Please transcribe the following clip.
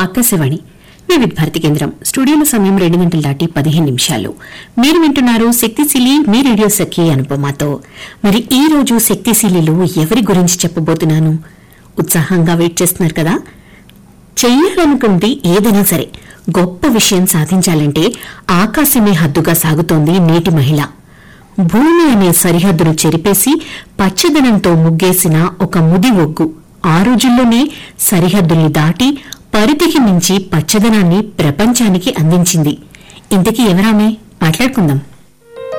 ఆకాశవాణి వివిధ భారతి కేంద్రం స్టూడియోలో సమయం రెండు గంటల దాటి పదిహేను నిమిషాలు మీరు వింటున్నారు శక్తిశీలి మీ రేడియో సఖి అనుపమాతో మరి ఈ రోజు శక్తిశీలిలో ఎవరి గురించి చెప్పబోతున్నాను ఉత్సాహంగా వెయిట్ చేస్తున్నారు కదా చెయ్యాలనుకుంటే ఏదైనా సరే గొప్ప విషయం సాధించాలంటే ఆకాశమే హద్దుగా సాగుతోంది నేటి మహిళ భూమి అనే సరిహద్దును చెరిపేసి పచ్చదనంతో ముగ్గేసిన ఒక ముది ఒగ్గు ఆ రోజుల్లోనే సరిహద్దుల్ని దాటి పరిధికి మించి పచ్చదనాన్ని ప్రపంచానికి అందించింది ఇంతకీ ఎవరామే మాట్లాడుకుందాం